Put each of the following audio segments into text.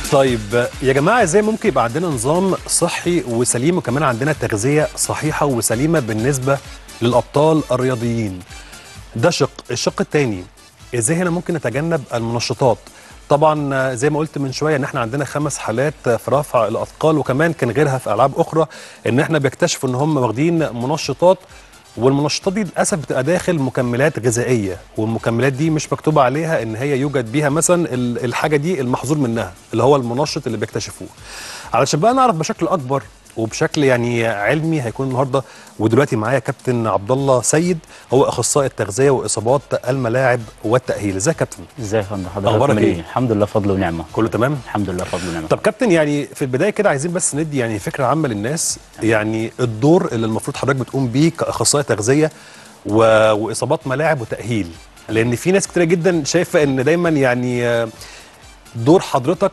طيب يا جماعه ازاي ممكن يبقى عندنا نظام صحي وسليم وكمان عندنا تغذيه صحيحه وسليمه بالنسبه للابطال الرياضيين ده شق الشق الثاني ازاي هنا ممكن نتجنب المنشطات طبعا زي ما قلت من شويه ان احنا عندنا خمس حالات في رفع الاثقال وكمان كان غيرها في العاب اخرى ان احنا بيكتشفوا ان هم واخدين منشطات والمنشطات دي للاسف بتبقى داخل مكملات غذائيه والمكملات دي مش مكتوب عليها ان هي يوجد بيها مثلا ال- الحاجه دي المحظور منها اللي هو المنشط اللي بيكتشفوه علشان بقى نعرف بشكل اكبر وبشكل يعني علمي هيكون النهارده ودلوقتي معايا كابتن عبد الله سيد هو اخصائي التغذيه واصابات الملاعب والتاهيل ازيك يا كابتن ازاي يا فندم حضرتك أخبارك عامل إيه؟ الحمد لله فضل ونعمه كله تمام الحمد لله فضل ونعمه طب كابتن يعني في البدايه كده عايزين بس ندي يعني فكره عامه للناس يعني الدور اللي المفروض حضرتك بتقوم بيه كاخصائي تغذيه و... واصابات ملاعب وتاهيل لان في ناس كتيره جدا شايفه ان دايما يعني آه، دور حضرتك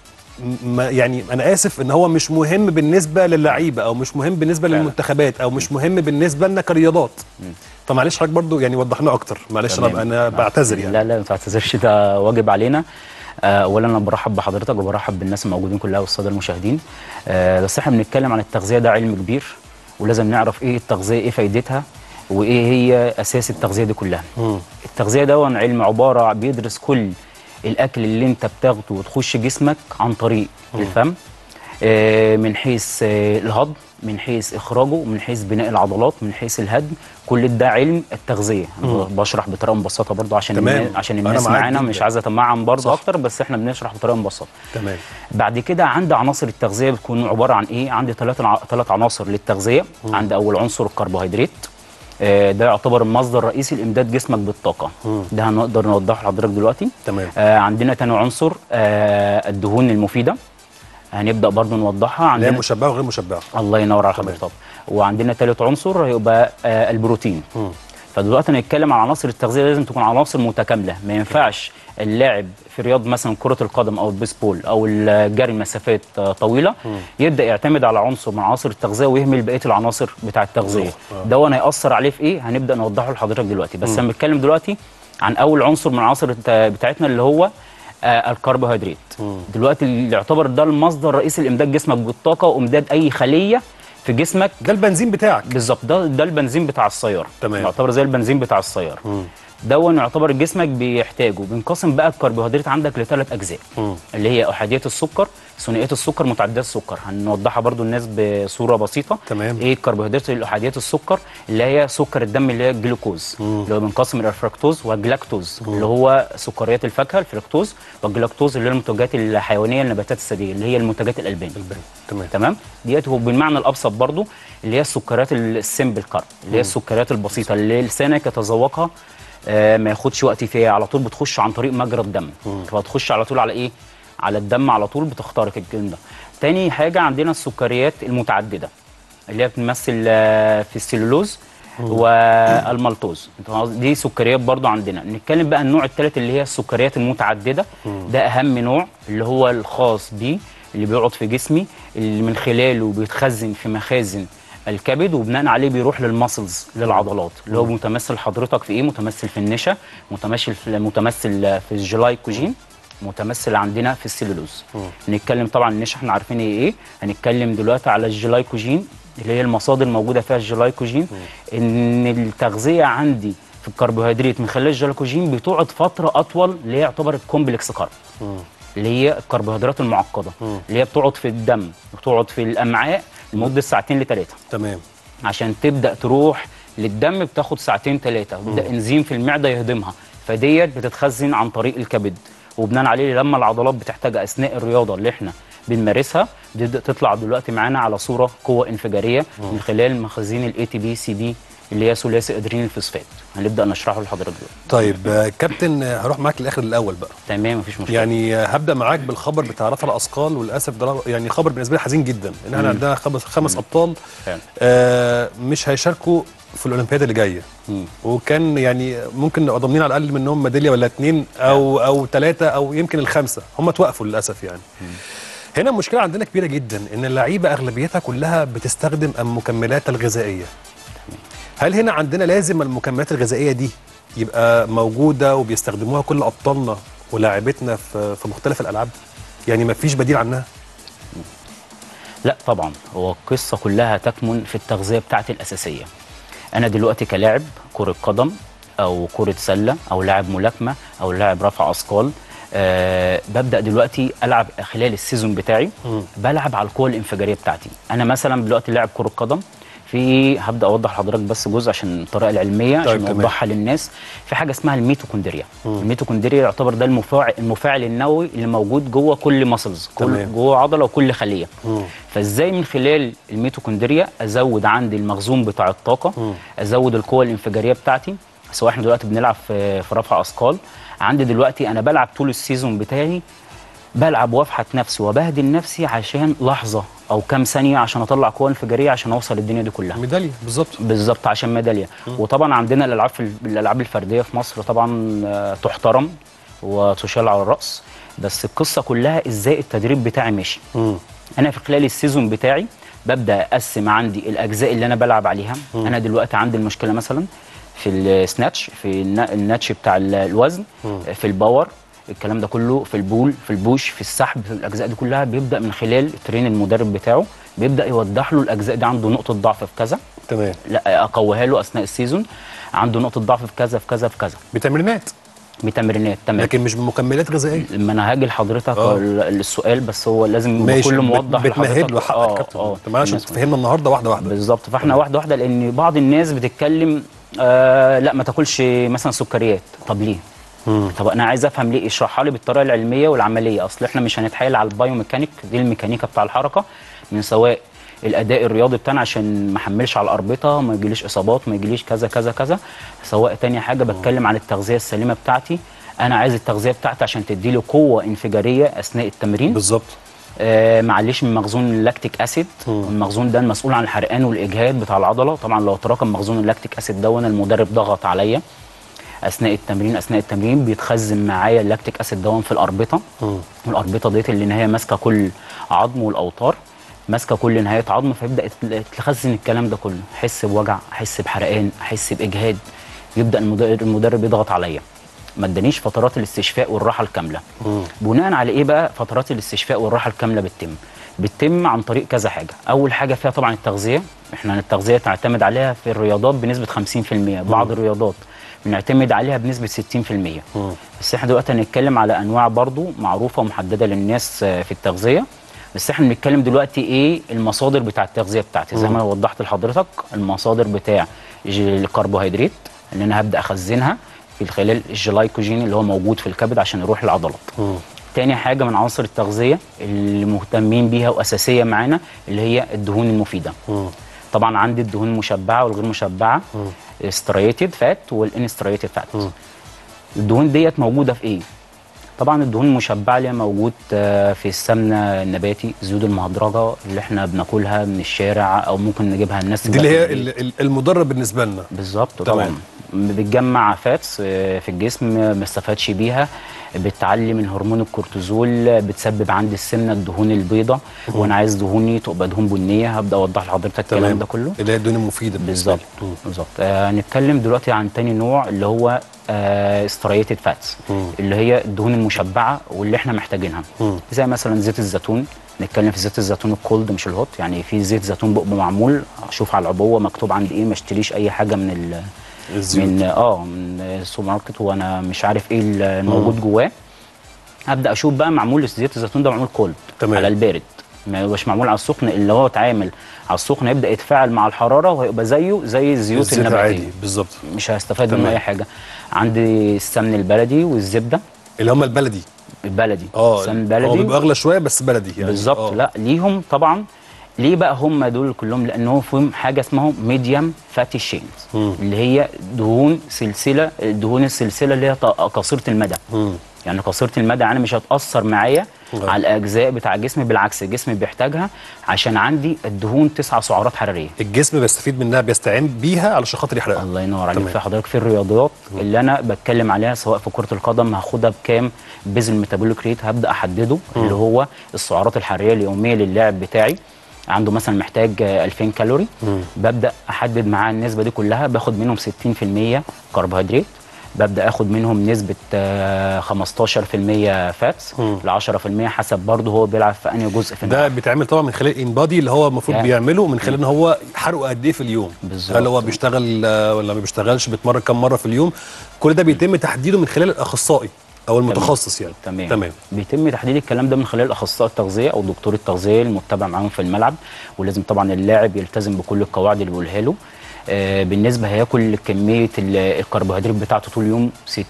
م- يعني انا اسف ان هو مش مهم بالنسبه للعيبه او مش مهم بالنسبه فعلا. للمنتخبات او مش مهم بالنسبه لنا كرياضات فمعلش حضرتك برضو يعني وضح لنا اكتر معلش انا تمام. انا بعتذر يعني لا لا ما تعتذرش ده واجب علينا آه، اولا انا برحب بحضرتك وبرحب بالناس الموجودين كلها والساده المشاهدين آه، بس احنا بنتكلم عن التغذيه ده علم كبير ولازم نعرف ايه التغذيه ايه فايدتها وايه هي اساس التغذيه دي كلها مم. التغذيه ده علم عباره بيدرس كل الاكل اللي انت بتاخده وتخش جسمك عن طريق الفم آه، من حيث آه، الهضم من حيث اخراجه من حيث بناء العضلات من حيث الهدم كل ده علم التغذيه أنا بشرح بطريقه مبسطه برضو عشان تمام. الناس عشان أنا الناس معاك معانا جداً. مش عايزه اتمعن برضو صح. اكتر بس احنا بنشرح بطريقه مبسطه تمام بعد كده عندي عناصر التغذيه بتكون عباره عن ايه عندي ثلاث ثلاث عناصر للتغذيه عندي اول عنصر الكربوهيدرات آه، ده يعتبر المصدر الرئيسي لامداد جسمك بالطاقه ده هنقدر نوضحه لحضرتك دلوقتي تمام آه، عندنا تاني عنصر آه، الدهون المفيده هنبدا برضو نوضحها لا عندنا مشبعه وغير مشبعه الله ينور على تمام. حضرتك وعندنا ثالث عنصر هيبقى آه، البروتين مم. فدلوقتي هنتكلم عن عناصر التغذيه لازم تكون عناصر متكامله ما ينفعش اللاعب في رياض مثلا كره القدم او البيسبول او الجري مسافات آه، طويله يبدا يعتمد على عنصر من عناصر التغذيه ويهمل بقيه العناصر بتاع التغذيه آه. ده وانا هياثر عليه في ايه هنبدا نوضحه لحضرتك دلوقتي بس انا بتكلم دلوقتي عن اول عنصر من العناصر الت- بتاعتنا اللي هو آه الكربوهيدرات دلوقتي اللي يعتبر ده المصدر الرئيسي لامداد جسمك بالطاقه وامداد اي خليه في جسمك ده البنزين بتاعك بالظبط ده ده البنزين بتاع السياره تمام. يعتبر زي البنزين بتاع السياره مم. دون يعتبر جسمك بيحتاجه بنقسم بقى الكربوهيدرات عندك لثلاث اجزاء مم. اللي هي احاديات السكر ثنائيات السكر متعددات السكر هنوضحها برضو الناس بصوره بسيطه تمام. ايه الكربوهيدرات الاحاديات السكر اللي هي سكر الدم اللي هي الجلوكوز اللي هو بنقسم الى الفركتوز والجلاكتوز اللي هو سكريات الفاكهه الفركتوز والجلاكتوز اللي هي المنتجات الحيوانيه النباتات الثدييه اللي هي المنتجات الالبان البن تمام تمام ديت هو بالمعنى الابسط برضو اللي هي السكريات السمبل كارب اللي هي السكريات البسيطه اللي لسانك يتذوقها آه ما ياخدش وقت فيها على طول بتخش عن طريق مجرى الدم فبتخش على طول على ايه على الدم على طول بتخترق الجلد ده تاني حاجه عندنا السكريات المتعدده اللي هي بتمثل آه، في السلولوز والمالتوز دي سكريات برضو عندنا نتكلم بقى النوع الثالث اللي هي السكريات المتعدده ده اهم نوع اللي هو الخاص بيه اللي بيقعد في جسمي اللي من خلاله بيتخزن في مخازن الكبد وبناء عليه بيروح للماسلز للعضلات اللي هو متمثل حضرتك في ايه متمثل في النشا متمثل في متمثل في الجلايكوجين متمثل عندنا في السلولوز نتكلم طبعا النشا احنا عارفين ايه ايه هنتكلم دلوقتي على الجلايكوجين اللي هي المصادر الموجوده فيها الجلايكوجين ان التغذيه عندي في الكربوهيدرات من خلال الجلايكوجين بتقعد فتره اطول اللي هي يعتبر الكومبلكس كارب اللي هي الكربوهيدرات المعقده اللي هي بتقعد في الدم بتقعد في الامعاء لمده ساعتين لثلاثه تمام عشان تبدا تروح للدم بتاخد ساعتين ثلاثه بيبدا انزيم في المعده يهضمها فديت بتتخزن عن طريق الكبد وبناء عليه لما العضلات بتحتاجها اثناء الرياضه اللي احنا بنمارسها بتبدا تطلع دلوقتي معانا على صوره قوه انفجاريه من خلال مخازين الاي تي بي سي بي اللي هي ثلاثي ادرينال الفوسفات هنبدا نشرحه لحضرتك دلوقتي طيب آه، كابتن آه، هروح معاك للاخر الاول بقى تمام مفيش مشكله يعني آه، هبدا معاك بالخبر بتاع رفع الاثقال وللاسف ده يعني خبر بالنسبه لي حزين جدا ان احنا عندنا خمس خمس ابطال فعلا. آه مش هيشاركوا في الاولمبياد اللي جايه مم. وكان يعني ممكن نبقى ضامنين على الاقل منهم ميداليه ولا اتنين او او ثلاثه او يمكن الخمسه هم توقفوا للاسف يعني هنا المشكله عندنا كبيره جدا ان اللعيبه اغلبيتها كلها بتستخدم المكملات الغذائيه هل هنا عندنا لازم المكملات الغذائيه دي يبقى موجوده وبيستخدموها كل ابطالنا ولاعيبتنا في في مختلف الالعاب يعني ما فيش بديل عنها لا طبعا هو القصه كلها تكمن في التغذيه بتاعتي الاساسيه انا دلوقتي كلاعب كره قدم او كره سله او لاعب ملاكمه او لاعب رفع اثقال أه ببدا دلوقتي العب خلال السيزون بتاعي بلعب على القوه الانفجاريه بتاعتي انا مثلا دلوقتي لاعب كره قدم في هبدا اوضح لحضرتك بس جزء عشان الطريقه العلميه طيب، عشان تمام. اوضحها للناس في حاجه اسمها الميتوكوندريا الميتوكوندريا يعتبر ده المفاعل المفاعل النووي اللي موجود جوه كل ماسلز كل تمام. جوه عضله وكل خليه مم. فازاي من خلال الميتوكوندريا ازود عندي المخزون بتاع الطاقه ازود القوه الانفجاريه بتاعتي سواء احنا دلوقتي بنلعب في في رفع اثقال عندي دلوقتي انا بلعب طول السيزون بتاعي بلعب وافحت نفسي وبهدل نفسي عشان لحظه او كام ثانيه عشان اطلع قوه انفجاريه عشان اوصل الدنيا دي كلها ميداليه بالظبط بالظبط عشان ميداليه وطبعا عندنا الالعاب في الالعاب الفرديه في مصر طبعا آه، تحترم وتشال على الراس بس القصه كلها ازاي التدريب بتاعي ماشي مم. انا في خلال السيزون بتاعي ببدا اقسم عندي الاجزاء اللي انا بلعب عليها انا دلوقتي عندي المشكله مثلا في السناتش في النا- الناتش بتاع ال- الوزن في الباور الكلام ده كله في البول في البوش في السحب في الاجزاء دي كلها بيبدا من خلال الترين المدرب بتاعه بيبدا يوضح له الاجزاء دي عنده نقطه ضعف في كذا تمام لا اقويها له اثناء السيزون عنده نقطه ضعف في كذا في كذا في كذا بتمرينات بتمرينات تمام لكن مش بمكملات غذائيه لما انا هاجي لحضرتك آه. ال- السؤال بس هو لازم يبقى ماشي كله بت- موضح بتمهد له حقك اه كابتن اه انت معلش الناس- فهمنا النهارده واحده واحده بالظبط فاحنا واحده واحده لان بعض الناس بتتكلم آه لا ما تاكلش مثلا سكريات طب ليه؟ طب انا عايز افهم ليه اشرحها لي بالطريقه العلميه والعمليه اصل احنا مش هنتحايل على البايوميكانيك دي الميكانيكا بتاع الحركه من سواء الاداء الرياضي بتاعنا عشان ما احملش على الاربطه ما يجيليش اصابات ما يجيليش كذا كذا كذا سواء تاني حاجه بتكلم عن التغذيه السليمه بتاعتي انا عايز التغذيه بتاعتي عشان تدي لي قوه انفجاريه اثناء التمرين بالظبط آه معلش من مخزون اللاكتيك اسيد المخزون ده المسؤول عن الحرقان والاجهاد بتاع العضله طبعا لو تراكم مخزون اللاكتيك اسيد ده وانا المدرب ضغط عليا اثناء التمرين اثناء التمرين بيتخزن معايا اللاكتيك اسيد ده في الاربطه والاربطه ديت اللي ان هي ماسكه كل عظم والاوتار ماسكه كل نهايه عظم فيبدا يت- تخزن الكلام ده كله احس بوجع احس بحرقان احس باجهاد يبدا المدرب, المدرب يضغط عليا ما ادانيش فترات الاستشفاء والراحه الكامله بناء على ايه بقى فترات الاستشفاء والراحه الكامله بتتم بتتم عن طريق كذا حاجه اول حاجه فيها طبعا التغذيه احنا التغذيه تعتمد عليها في الرياضات بنسبه 50% بعض الرياضات بنعتمد عليها بنسبه 60% بس احنا دلوقتي هنتكلم على انواع برضو معروفه ومحدده للناس آه، في التغذيه بس احنا بنتكلم دلوقتي ايه المصادر بتاع التغذيه بتاعتي زي ما أنا وضحت لحضرتك المصادر بتاع ج- الكربوهيدرات اللي انا هبدا اخزنها في خلال الجلايكوجين اللي هو موجود في الكبد عشان يروح للعضلات تاني حاجه من عناصر التغذيه اللي مهتمين بيها واساسيه معانا اللي هي الدهون المفيده طبعا عندي الدهون المشبعه والغير مشبعه ستريتد فات والانستريتد فات الدهون ديت موجوده في ايه طبعا الدهون المشبعه اللي هي موجود آه، في السمنه النباتي الزيوت المهدرجه اللي احنا بناكلها من الشارع او ممكن نجيبها الناس دي اللي هي تبقى- ال- ال- المدرب بالنسبه لنا بالظبط تمام. طبعا بتجمع فاتس آه، في الجسم ما استفادش بيها بتعلي من هرمون الكورتيزول بتسبب عندي السمنه الدهون البيضاء وانا عايز دهوني تبقى دهون بنيه هبدا اوضح لحضرتك الكلام ده كله اللي هي الدهون المفيده بالنسبة بالظبط لي. مم. بالظبط آه هنتكلم دلوقتي عن تاني نوع اللي هو ستريتد فاتس اللي هي الدهون المشبعه واللي احنا محتاجينها زي مثلا زيت الزيتون نتكلم في زيت الزيتون الكولد مش الهوت يعني في زيت زيتون بقى معمول اشوف على العبوه مكتوب عندي ايه ما اشتريش اي حاجه من ال الزيوت. من اه من السوبر ماركت وانا مش عارف ايه الموجود جواه هبدا اشوف بقى معمول زيت الزيتون ده معمول كولد تمام. على البارد ما يبقاش معمول على السخن اللي هو اتعامل على السخن يبدا يتفاعل مع الحراره وهيبقى زيه زي الزيوت الزيت النباتيه عادي بالظبط مش هستفاد منه تمام. اي حاجه عندي السمن البلدي والزبده اللي هم البلدي البلدي اه السمن هو البلدي بيبقى اغلى شويه بس بلدي يعني بالظبط آه. لا ليهم طبعا ليه بقى هم دول كلهم لانهم فيهم حاجه اسمها ميديوم فاتي شينز اللي هي دهون سلسله دهون السلسله اللي هي ط- قصيره المدى يعني قصيره المدى يعني مش هتاثر معايا آه. على الاجزاء بتاع جسمي بالعكس الجسم بيحتاجها عشان عندي الدهون تسع سعرات حراريه الجسم بيستفيد منها بيستعين بيها علشان خاطر يحرقها الله ينور عليك تمام. في حضرتك في الرياضات اللي انا بتكلم عليها سواء في كره القدم هاخدها بكام بيزل ميتابوليك ريت هبدا احدده اللي هو السعرات الحراريه اليوميه للاعب بتاعي عنده مثلا محتاج آه، 2000 كالوري ببدا احدد معاه النسبه دي كلها باخد منهم 60% كربوهيدرات ببدا اخد منهم نسبه آه، 15% فاتس ل 10% حسب برضه هو بيلعب في انهي جزء في ده بيتعمل طبعا من خلال انبادي اللي هو المفروض يعني. بيعمله من خلال ان هو حرقه قد ايه في اليوم بالظبط. هل هو بيشتغل آه، ولا ما بيشتغلش بيتمرن كم مره في اليوم كل ده بيتم تحديده من خلال الاخصائي او المتخصص يعني تمام. تمام بيتم تحديد الكلام ده من خلال اخصائي التغذيه او دكتور التغذيه المتبع معاهم في الملعب ولازم طبعا اللاعب يلتزم بكل القواعد اللي بيقولها له آه بالنسبه هياكل كميه ال- الكربوهيدرات بتاعته طول اليوم 60%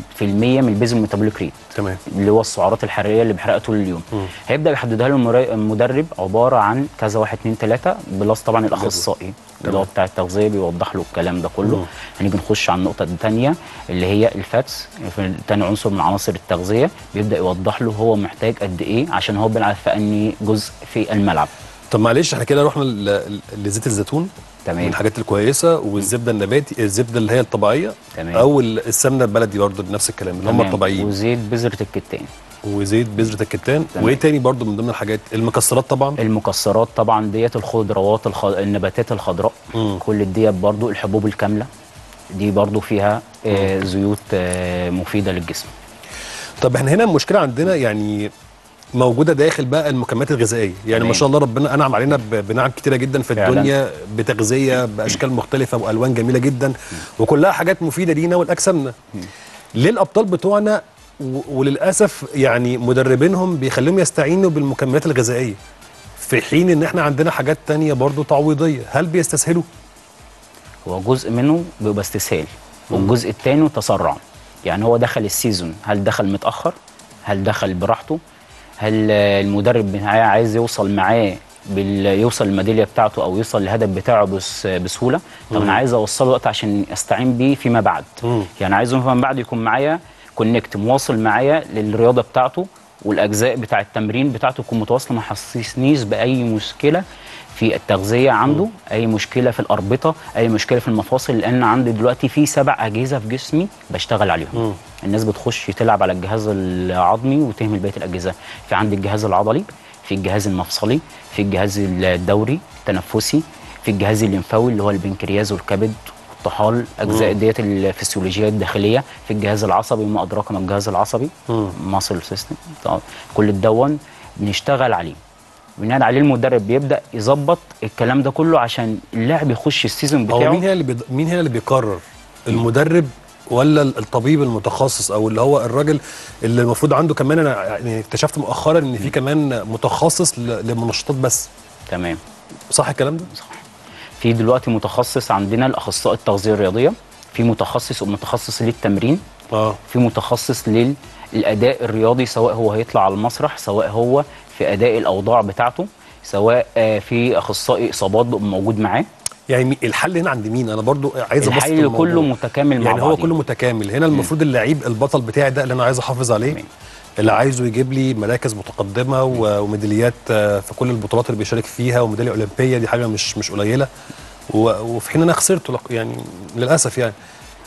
من البيزل ميتابوليك ريت تمام اللي هو السعرات الحراريه اللي بيحرقها طول اليوم هيبدا يحددها له المرا- المدرب عباره عن كذا واحد اتنين تلاته بلس طبعا الاخصائي اللي هو بتاع التغذيه بيوضح له الكلام ده كله هنيجي نخش على النقطه الثانيه اللي هي الفاتس في تاني عنصر من عناصر التغذيه بيبدا يوضح له هو محتاج قد ايه عشان هو بيلعب في انهي جزء في الملعب طب معلش احنا كده رحنا ل- ل- لزيت الزيتون تمام. من الحاجات الكويسه والزبده النباتي الزبده اللي هي الطبيعيه تمام. او ال- السمنه البلدي برضه نفس الكلام اللي هم تمام. الطبيعيين وزيت بذره الكتان وزيت بذره الكتان تمام. وايه تاني برضه من ضمن الحاجات المكسرات طبعا المكسرات طبعا ديت الخضروات الخ... النباتات الخضراء مم. كل ديت برضو الحبوب الكامله دي برضو فيها آه زيوت آه مفيده للجسم طب احنا هنا المشكله عندنا يعني موجوده داخل بقى المكملات الغذائيه يعني تمام. ما شاء الله ربنا انعم علينا ب- بنعم كتيره جدا في فعلا. الدنيا بتغذيه باشكال مختلفه والوان جميله جدا وكلها حاجات مفيده لينا ولاجسامنا ليه الابطال بتوعنا و- وللاسف يعني مدربينهم بيخليهم يستعينوا بالمكملات الغذائيه في حين ان احنا عندنا حاجات تانية برضو تعويضيه هل بيستسهلوا هو جزء منه بيبقى استسهال والجزء الثاني تسرع يعني هو دخل السيزون هل دخل متاخر هل دخل براحته هل آه، المدرب بتاعي عايز يوصل معاه بال... يوصل الميداليه بتاعته او يوصل الهدف بتاعه بس... بسهوله طب انا عايز اوصله وقت عشان استعين بيه فيما بعد مم. يعني عايزه فيما بعد يكون معايا كونكت مواصل معايا للرياضه بتاعته والاجزاء بتاع التمرين بتاعته تكون متواصله ما يحسسنيش باي مشكله في التغذيه عنده اي مشكله في الاربطه اي مشكله في المفاصل لان عندي دلوقتي في سبع اجهزه في جسمي بشتغل عليهم الناس بتخش تلعب على الجهاز العظمي وتهمل بقيه الاجهزه في عندي الجهاز العضلي في الجهاز المفصلي في الجهاز الدوري التنفسي في الجهاز الليمفاوي اللي هو البنكرياس والكبد والطحال اجزاء ديت الفسيولوجيه الداخليه في الجهاز العصبي وما ادراك ما الجهاز العصبي ماسل سيستم كل الدون بنشتغل عليه بناء عليه المدرب بيبدا يظبط الكلام ده كله عشان اللاعب يخش السيزون هو بتاعه مين هنا اللي بيض... مين هنا اللي بيقرر المدرب ولا ال- الطبيب المتخصص او اللي هو الراجل اللي المفروض عنده كمان انا يعني اكتشفت مؤخرا ان في كمان متخصص ل- للمنشطات بس تمام صح الكلام ده في دلوقتي متخصص عندنا الاخصائي التغذيه الرياضيه في متخصص ومتخصص للتمرين اه في متخصص للاداء الرياضي سواء هو هيطلع على المسرح سواء هو في اداء الاوضاع بتاعته سواء آه، في اخصائي اصابات بيبقى موجود معاه يعني مي- الحل هنا عند مين انا برضو عايز ابسط الحل الموضوع. كله متكامل مع يعني هو بعضيه. كله متكامل هنا المفروض اللعيب البطل بتاعي ده اللي انا عايز احافظ عليه تمام. اللي عايزه يجيب لي مراكز متقدمه و- وميداليات آه، في كل البطولات اللي بيشارك فيها وميداليه اولمبيه دي حاجه مش مش قليله و- وفي حين انا خسرته لق- يعني للاسف يعني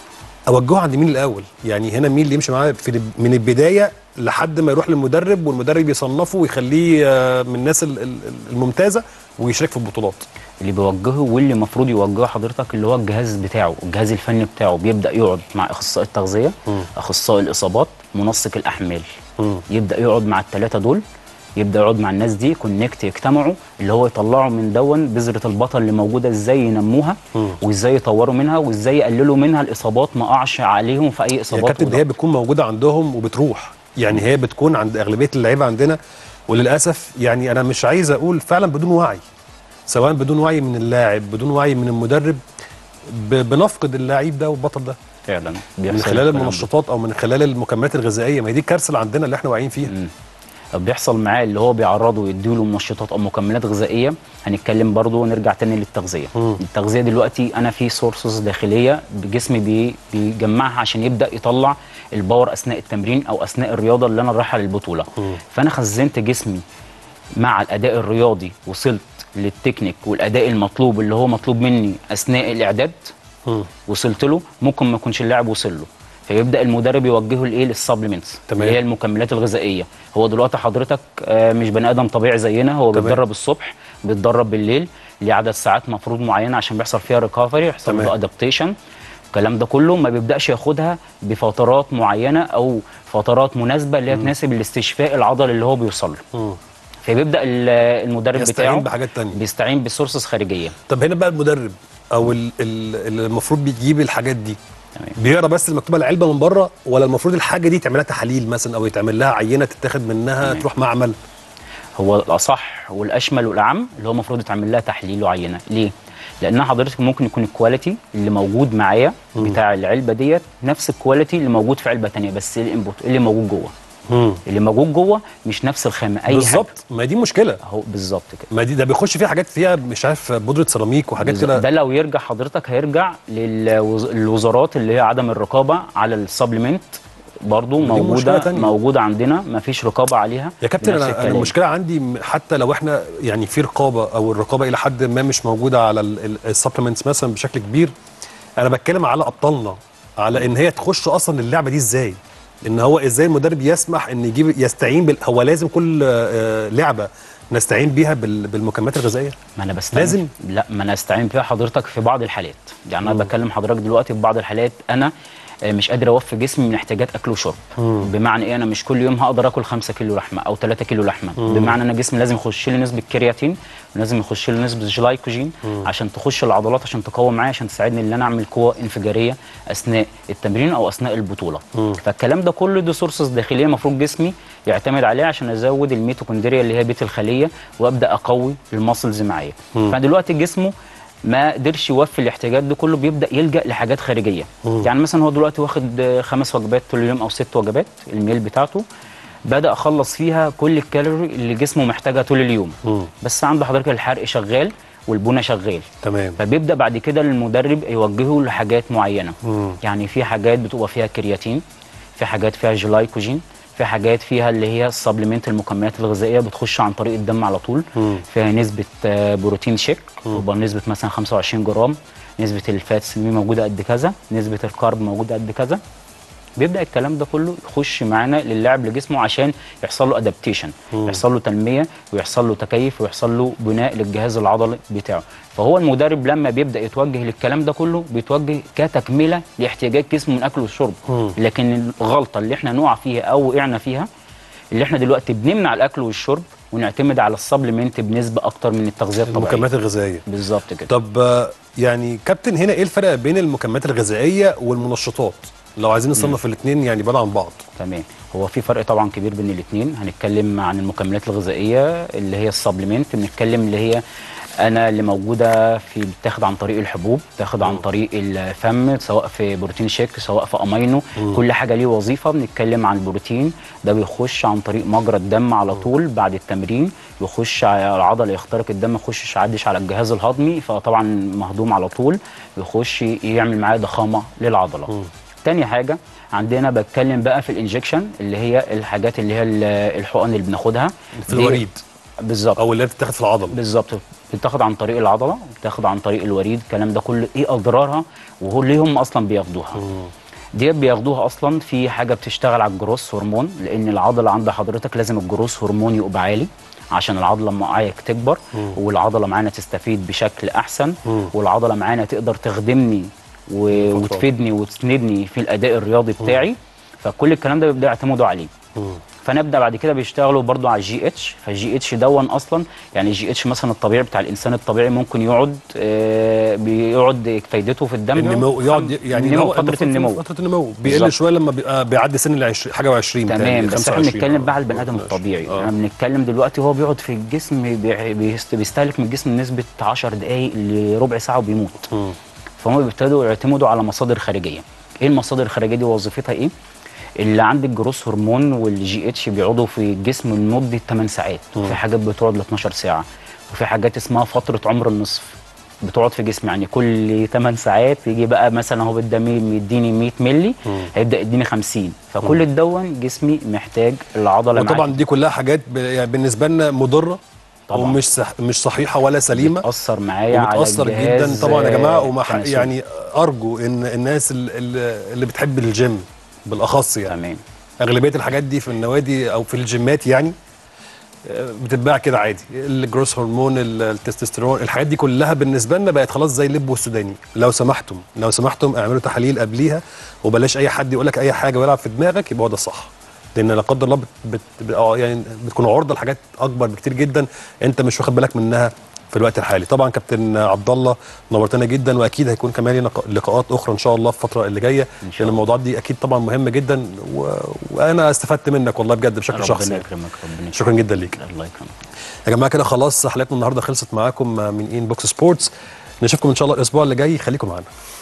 اوجهه عند مين الاول يعني هنا مين اللي يمشي معاه في الب- من البدايه لحد ما يروح للمدرب والمدرب يصنفه ويخليه آه، من الناس ال- ال- الممتازه ويشارك في البطولات اللي بيوجهه واللي المفروض يوجهه حضرتك اللي هو الجهاز بتاعه الجهاز الفني بتاعه بيبدا يقعد مع اخصائي التغذيه اخصائي الاصابات منسق الاحمال مم. يبدا يقعد مع الثلاثه دول يبدا يقعد مع الناس دي كونكت يجتمعوا اللي هو يطلعوا من دون بذره البطل اللي موجوده ازاي ينموها وازاي يطوروا منها وازاي يقللوا منها الاصابات ما اقعش عليهم في اي يا اصابات كابتن وضغط. هي بتكون موجوده عندهم وبتروح يعني هي بتكون عند اغلبيه اللعيبه عندنا وللاسف يعني انا مش عايز اقول فعلا بدون وعي سواء بدون وعي من اللاعب بدون وعي من المدرب ب- بنفقد اللعيب ده والبطل ده فعلا من بيحصل خلال الكلام ده. المنشطات او من خلال المكملات الغذائيه ما هي دي الكارثه اللي عندنا اللي احنا واعيين فيها بيحصل معاه اللي هو بيعرضه يديله منشطات او مكملات غذائيه هنتكلم برضه ونرجع تاني للتغذيه مم. التغذيه دلوقتي انا في سورسز داخليه بجسمي بي بيجمعها عشان يبدا يطلع الباور اثناء التمرين او اثناء الرياضه اللي انا رايحه للبطوله فانا خزنت جسمي مع الاداء الرياضي وصلت للتكنيك والاداء المطلوب اللي هو مطلوب مني اثناء الاعداد مم. وصلت له ممكن ما يكونش اللاعب وصل له فيبدا المدرب يوجهه لايه للسبلمنتس تمام. اللي هي المكملات الغذائيه هو دلوقتي حضرتك آه، مش بني ادم طبيعي زينا هو تمام. بيتدرب الصبح بيتدرب بالليل ليه عدد ساعات مفروض معينه عشان بيحصل فيها ريكفري يحصل تمام. له ادابتيشن الكلام ده كله ما بيبداش ياخدها بفترات معينه او فترات مناسبه اللي هي تناسب الاستشفاء العضلي اللي هو بيوصل له مم. فبيبدا ال- المدرب يستعين بتاعه بحاجات تانية. بيستعين بسورسز خارجيه طب هنا بقى المدرب او ال- ال- اللي المفروض بيجيب الحاجات دي تمام. بيقرا بس المكتوبه العلبه من بره ولا المفروض الحاجه دي تعملها تحاليل مثلا او يتعمل لها عينه تتاخد منها تروح معمل هو الاصح والاشمل والاعم اللي هو المفروض يتعمل لها تحليل وعينه ليه لان حضرتك ممكن يكون الكواليتي اللي موجود معايا بتاع العلبه ديت نفس الكواليتي اللي موجود في علبه تانية بس إيه الانبوت اللي موجود جوه اللي موجود جوه مش نفس الخامه اي حاجه بالظبط ما دي مشكله اهو بالظبط كده ما دي ده بيخش فيها حاجات فيها مش عارف بودره سيراميك وحاجات بالظبط. كده ده لو يرجع حضرتك هيرجع للوزارات اللي هي عدم الرقابه على السبلمنت برضو مشكلة موجوده تانية. موجوده عندنا ما فيش رقابه عليها يا كابتن نفس انا أنا الكلام. المشكله عندي م- حتى لو احنا يعني في رقابه او الرقابه الى حد ما مش موجوده على السبلمنتس مثلا بشكل كبير انا بتكلم على ابطالنا على ان هي تخش اصلا اللعبه دي ازاي ان هو ازاي المدرب يسمح ان يجيب يستعين بال هو لازم كل آه، لعبه نستعين بيها بال- بالمكملات الغذائيه ما انا بستعين لازم؟ لا ما انا استعين بيها حضرتك في بعض الحالات يعني انا بكلم حضرتك دلوقتي في بعض الحالات انا آه، مش قادر اوفي جسمي من احتياجات اكل وشرب بمعنى ايه انا مش كل يوم هقدر اكل 5 كيلو لحمه او 3 كيلو لحمه بمعنى ان جسمي لازم يخش لي نسبه كرياتين ولازم يخش لي نسبه جلايكوجين عشان تخش العضلات عشان تقوم معايا عشان تساعدني ان انا اعمل قوه انفجاريه اثناء التمرين او اثناء البطوله فالكلام ده كله دي سورسز داخليه المفروض جسمي يعتمد عليها عشان ازود الميتوكوندريا اللي هي بيت الخليه وابدا اقوي الماسلز معايا فدلوقتي جسمه ما قدرش يوفي الاحتياجات دي كله بيبدا يلجا لحاجات خارجيه يعني مثلا هو دلوقتي واخد آه، خمس وجبات طول اليوم او ست وجبات الميل بتاعته بدا اخلص فيها كل الكالوري اللي جسمه محتاجها طول اليوم بس عنده حضرتك الحرق شغال والبنى شغال تمام فبيبدا بعد كده المدرب يوجهه لحاجات معينه مم. يعني في حاجات بتبقى فيها كرياتين في حاجات فيها جلايكوجين في حاجات فيها اللي هي السبلمنت المكملات الغذائيه بتخش عن طريق الدم على طول مم. فيها نسبه آه، بروتين شيك تبقى نسبه مثلا 25 جرام نسبه الفاتس موجوده قد كذا نسبه الكارب موجوده قد كذا بيبدا الكلام ده كله يخش معانا للاعب لجسمه عشان يحصل له ادابتيشن يحصل له تنميه ويحصل له تكيف ويحصل له بناء للجهاز العضلي بتاعه فهو المدرب لما بيبدا يتوجه للكلام ده كله بيتوجه كتكمله لاحتياجات جسمه من اكل والشرب لكن الغلطه اللي احنا نقع فيها او وقعنا فيها اللي احنا دلوقتي بنمنع الاكل والشرب ونعتمد على السبلمنت بنسبه اكتر من التغذيه الطبيعيه المكملات الغذائيه بالظبط كده طب آه، يعني كابتن هنا ايه الفرق بين المكملات الغذائيه والمنشطات لو عايزين نصنف الاثنين يعني بعاد عن بعض تمام هو في فرق طبعا كبير بين الاثنين هنتكلم عن المكملات الغذائيه اللي هي السبلمنت بنتكلم اللي هي انا اللي موجوده في بتاخد عن طريق الحبوب بتاخد عن طريق الفم سواء في بروتين شيك سواء في امينو كل حاجه ليه وظيفه بنتكلم عن البروتين ده بيخش عن طريق مجرى الدم على طول بعد التمرين يخش على العضله يخترق الدم يخش يعدش على الجهاز الهضمي فطبعا مهضوم على طول يخش يعمل معاه ضخامه للعضله تاني حاجه عندنا بتكلم بقى في الانجكشن اللي هي الحاجات اللي هي ال- الحقن اللي بناخدها في دي- الوريد بالظبط او اللي هي بتتاخد في العضله بالظبط بتاخد عن طريق العضله بتاخد عن طريق الوريد الكلام ده كله ايه اضرارها وهو ليه هم اصلا بياخدوها ديت بياخدوها اصلا في حاجه بتشتغل على الجروس هرمون لان العضله عند حضرتك لازم الجروس هرمون يبقى عالي عشان العضله معاك تكبر والعضله معانا تستفيد بشكل احسن والعضله معانا تقدر تخدمني و... فترة. وتفيدني وتسندني في الاداء الرياضي بتاعي فكل الكلام ده بيبدا يعتمدوا عليه فنبدا بعد كده بيشتغلوا برضو على الجي اتش فالجي اتش دون اصلا يعني الجي اتش مثلا الطبيعي بتاع الانسان الطبيعي ممكن يقعد آه بيقعد فايدته في الدم النمو يقعد يعني النمو هو فتره المفروض النمو فتره النمو بيقل بالظبط. شويه لما بيبقى بيعدي سن ال 20 حاجه و20 تمام بس احنا بنتكلم بقى على البني ادم الطبيعي آه. احنا بنتكلم دلوقتي هو بيقعد في الجسم بي- بيست- بيستهلك من الجسم نسبه 10 دقائق لربع ساعه وبيموت فهم بيبتدوا يعتمدوا على مصادر خارجيه ايه المصادر الخارجيه دي وظيفتها ايه اللي عند الجروس هرمون والجي اتش بيقعدوا في الجسم لمده 8 ساعات وفي حاجات بتقعد ل 12 ساعه وفي حاجات اسمها فتره عمر النصف بتقعد في جسمي يعني كل 8 ساعات يجي بقى مثلا هو بالدميل مديني 100 مللي هيبدا يديني 50 فكل الدون جسمي محتاج العضله وطبعا معاك دي كلها حاجات ب- يعني بالنسبه لنا مضره او طبعاً. مش صح مش صحيحه ولا سليمه بتاثر معايا على وبتاثر جدا الجهاز، طبعا يا جماعه آه، وما ح- تناسلي. يعني ارجو ان الناس ال- ال- اللي بتحب الجيم بالاخص يعني تمام اغلبيه الحاجات دي في النوادي او في الجيمات يعني آه، بتتباع كده عادي الجروس هرمون ال- التستوستيرون الحاجات دي كلها بالنسبه لنا بقت خلاص زي اللب والسوداني لو سمحتم لو سمحتم اعملوا تحاليل قبليها وبلاش اي حد يقول لك اي حاجه ويلعب في دماغك يبقى هو ده الصح لان لا قدر الله بت بت بت- اه يعني بتكون عرضه لحاجات اكبر بكتير جدا انت مش واخد بالك منها في الوقت الحالي طبعا كابتن عبد الله نورتنا جدا واكيد هيكون كمان لنا ق- لقاءات اخرى ان شاء الله في الفتره اللي جايه إن شاء لان الموضوعات دي اكيد طبعا مهمه جدا و... وانا استفدت منك والله بجد بشكل شخصي ربنا يعني. يكرمك ربنا يكرمك شكرا جدا ليك الله يكرمك يا جماعه كده خلاص حلقتنا النهارده خلصت معاكم من ان بوكس سبورتس نشوفكم ان شاء الله الاسبوع اللي جاي خليكم معانا